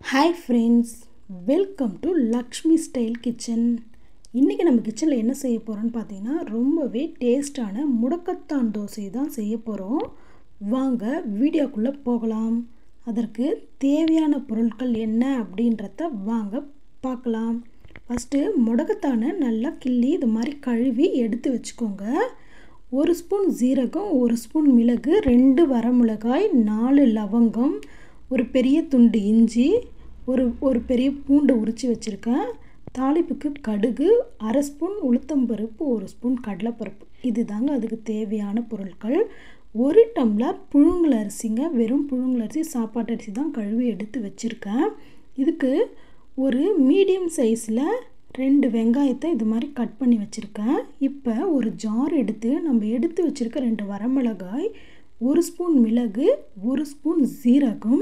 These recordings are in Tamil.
hi friends welcome to Lakshmi style kitchen இன்றைக்கி நம்ம கிச்சனில் என்ன செய்ய போகிறோன்னு பார்த்தீங்கன்னா ரொம்பவே டேஸ்டான முடக்கத்தான் தோசை தான் செய்ய போகிறோம் வாங்க வீடியோக்குள்ளே போகலாம் அதற்கு தேவையான பொருட்கள் என்ன அப்படின்றத வாங்க பார்க்கலாம் ஃபஸ்ட்டு முடக்கத்தானை நல்லா கிள்ளி இது மாதிரி கழுவி எடுத்து வச்சுக்கோங்க ஒரு ஸ்பூன் ஜீரகம் ஒரு ஸ்பூன் மிளகு ரெண்டு வரமிளகாய் நாலு லவங்கம் ஒரு பெரிய துண்டு இஞ்சி ஒரு ஒரு பெரிய பூண்டு உரித்து வச்சுருக்கேன் தாளிப்புக்கு கடுகு அரை ஸ்பூன் உளுத்தம்பருப்பு ஒரு ஸ்பூன் கடலைப்பருப்பு இது தாங்க அதுக்கு தேவையான பொருட்கள் ஒரு டம்ளர் புழுங்கல் அரிசிங்க வெறும் புழுங்கல் அரிசி சாப்பாட்டு அரிசி தான் கழுவி எடுத்து வச்சுருக்கேன் இதுக்கு ஒரு மீடியம் சைஸில் ரெண்டு வெங்காயத்தை இது மாதிரி கட் பண்ணி வச்சுருக்கேன் இப்போ ஒரு ஜார் எடுத்து நம்ம எடுத்து வச்சுருக்க ரெண்டு வரமிளகாய் ஒரு ஸ்பூன் மிளகு ஒரு ஸ்பூன் ஜீரகம்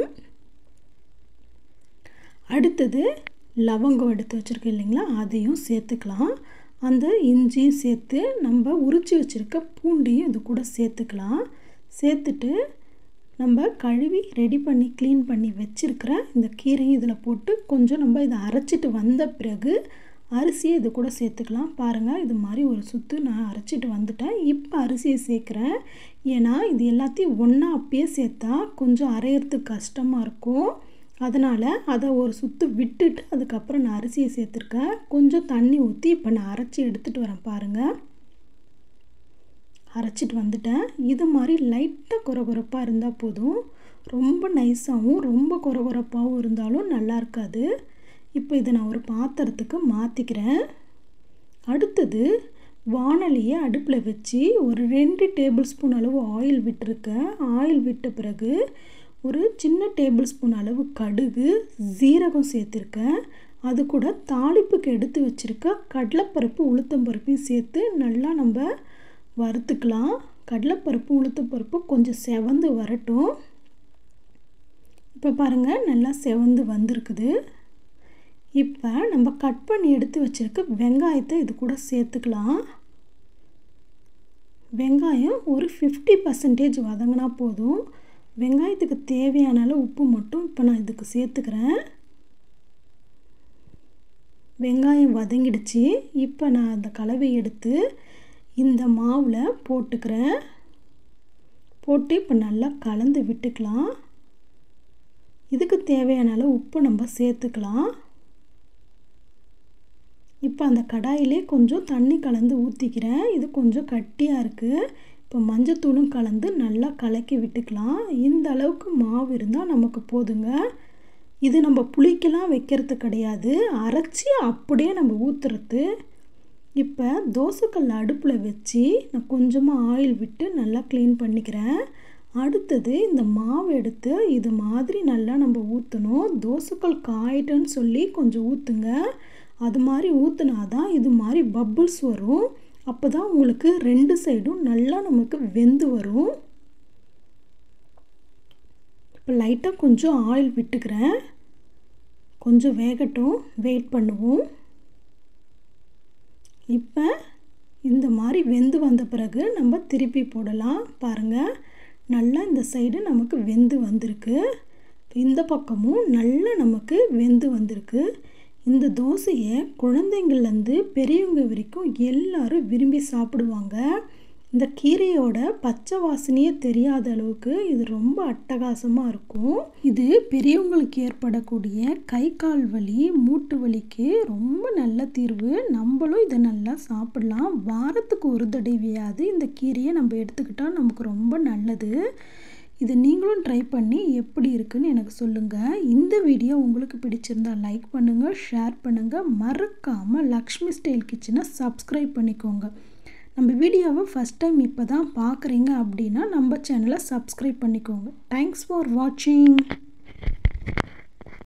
அடுத்தது லவங்கம் எடுத்து வச்சுருக்கோம் இல்லைங்களா அதையும் சேர்த்துக்கலாம் அந்த இஞ்சியும் சேர்த்து நம்ம உரித்து வச்சுருக்க பூண்டையும் இது கூட சேர்த்துக்கலாம் சேர்த்துட்டு நம்ம கழுவி ரெடி பண்ணி க்ளீன் பண்ணி வச்சுருக்கிற இந்த கீரையும் இதில் போட்டு கொஞ்சம் நம்ம இதை அரைச்சிட்டு வந்த பிறகு அரிசியை இது கூட சேர்த்துக்கலாம் பாருங்கள் இது மாதிரி ஒரு சுற்று நான் அரைச்சிட்டு வந்துட்டேன் இப்போ அரிசியை சேர்க்குறேன் ஏன்னா இது எல்லாத்தையும் ஒன்றா அப்பயே சேர்த்தா கொஞ்சம் அரையிறதுக்கு கஷ்டமாக இருக்கும் அதனால் அதை ஒரு சுற்று விட்டுட்டு அதுக்கப்புறம் நான் அரிசியை சேர்த்துருக்கேன் கொஞ்சம் தண்ணி ஊற்றி இப்போ நான் அரைச்சி எடுத்துகிட்டு வரேன் பாருங்கள் அரைச்சிட்டு வந்துட்டேன் இது மாதிரி லைட்டாக குறகுறப்பாக இருந்தால் போதும் ரொம்ப நைஸாகவும் ரொம்ப குறகுறப்பாகவும் இருந்தாலும் நல்லா இருக்காது இப்போ இதை நான் ஒரு பாத்திரத்துக்கு மாற்றிக்கிறேன் அடுத்தது வானலியை அடுப்பில் வச்சு ஒரு ரெண்டு டேபிள் ஸ்பூன் அளவு ஆயில் விட்டுருக்கேன் ஆயில் விட்ட பிறகு ஒரு சின்ன டேபிள் ஸ்பூன் அளவு கடுகு ஜீரகம் சேர்த்துருக்கேன் அது கூட தாளிப்புக்கு எடுத்து வச்சுருக்க கடலைப்பருப்பு உளுத்தம்பருப்பையும் சேர்த்து நல்லா நம்ம வறுத்துக்கலாம் கடலைப்பருப்பு உளுத்தப்பருப்பு கொஞ்சம் செவந்து வரட்டும் இப்போ பாருங்கள் நல்லா செவந்து வந்திருக்குது இப்போ நம்ம கட் பண்ணி எடுத்து வச்சுருக்க வெங்காயத்தை இது கூட சேர்த்துக்கலாம் வெங்காயம் ஒரு ஃபிஃப்டி பர்சன்டேஜ் வதங்கினா போதும் வெங்காயத்துக்கு தேவையான அளவு உப்பு மட்டும் இப்போ நான் இதுக்கு சேர்த்துக்கிறேன் வெங்காயம் வதங்கிடுச்சு இப்போ நான் அந்த கலவை எடுத்து இந்த மாவில் போட்டுக்கிறேன் போட்டு இப்போ நல்லா கலந்து விட்டுக்கலாம் இதுக்கு தேவையான அளவு உப்பு நம்ம சேர்த்துக்கலாம் இப்போ அந்த கடாயிலே கொஞ்சம் தண்ணி கலந்து ஊற்றிக்கிறேன் இது கொஞ்சம் கட்டியாக இருக்குது இப்போ மஞ்சத்தூளும் கலந்து நல்லா கலக்கி விட்டுக்கலாம் இந்த அளவுக்கு மாவு இருந்தால் நமக்கு போதுங்க இது நம்ம புளிக்கெல்லாம் வைக்கிறது கிடையாது அரைச்சி அப்படியே நம்ம ஊற்றுறது இப்போ தோசைக்கல் அடுப்பில் வச்சு நான் கொஞ்சமாக ஆயில் விட்டு நல்லா க்ளீன் பண்ணிக்கிறேன் அடுத்தது இந்த மாவு எடுத்து இது மாதிரி நல்லா நம்ம ஊற்றணும் தோசைக்கல் காயிட்டுன்னு சொல்லி கொஞ்சம் ஊற்றுங்க அது மாதிரி ஊற்றுனா தான் இது மாதிரி பப்புள்ஸ் வரும் அப்போ தான் உங்களுக்கு ரெண்டு சைடும் நல்லா நமக்கு வெந்து வரும் இப்போ லைட்டாக கொஞ்சம் ஆயில் விட்டுக்கிறேன் கொஞ்சம் வேகட்டும் வெயிட் பண்ணுவோம் இப்போ இந்த மாதிரி வெந்து வந்த பிறகு நம்ம திருப்பி போடலாம் பாருங்கள் நல்லா இந்த சைடு நமக்கு வெந்து வந்திருக்கு இந்த பக்கமும் நல்லா நமக்கு வெந்து வந்திருக்கு இந்த தோசையை குழந்தைங்கள்லேருந்து பெரியவங்க வரைக்கும் எல்லாரும் விரும்பி சாப்பிடுவாங்க இந்த கீரையோட பச்சை வாசனையே தெரியாத அளவுக்கு இது ரொம்ப அட்டகாசமாக இருக்கும் இது பெரியவங்களுக்கு ஏற்படக்கூடிய கை கால் வலி மூட்டு வலிக்கு ரொம்ப நல்ல தீர்வு நம்மளும் இதை நல்லா சாப்பிடலாம் வாரத்துக்கு ஒரு தடவையாவது இந்த கீரையை நம்ம எடுத்துக்கிட்டால் நமக்கு ரொம்ப நல்லது இதை நீங்களும் ட்ரை பண்ணி எப்படி இருக்குன்னு எனக்கு சொல்லுங்கள் இந்த வீடியோ உங்களுக்கு பிடிச்சிருந்தா லைக் பண்ணுங்கள் ஷேர் பண்ணுங்கள் மறக்காமல் லக்ஷ்மி ஸ்டைல் கிச்சனை சப்ஸ்கிரைப் பண்ணிக்கோங்க நம்ம வீடியோவை ஃபஸ்ட் டைம் இப்போ தான் பார்க்குறீங்க அப்படின்னா நம்ம சேனலை சப்ஸ்கிரைப் பண்ணிக்கோங்க தேங்க்ஸ் ஃபார் வாட்சிங்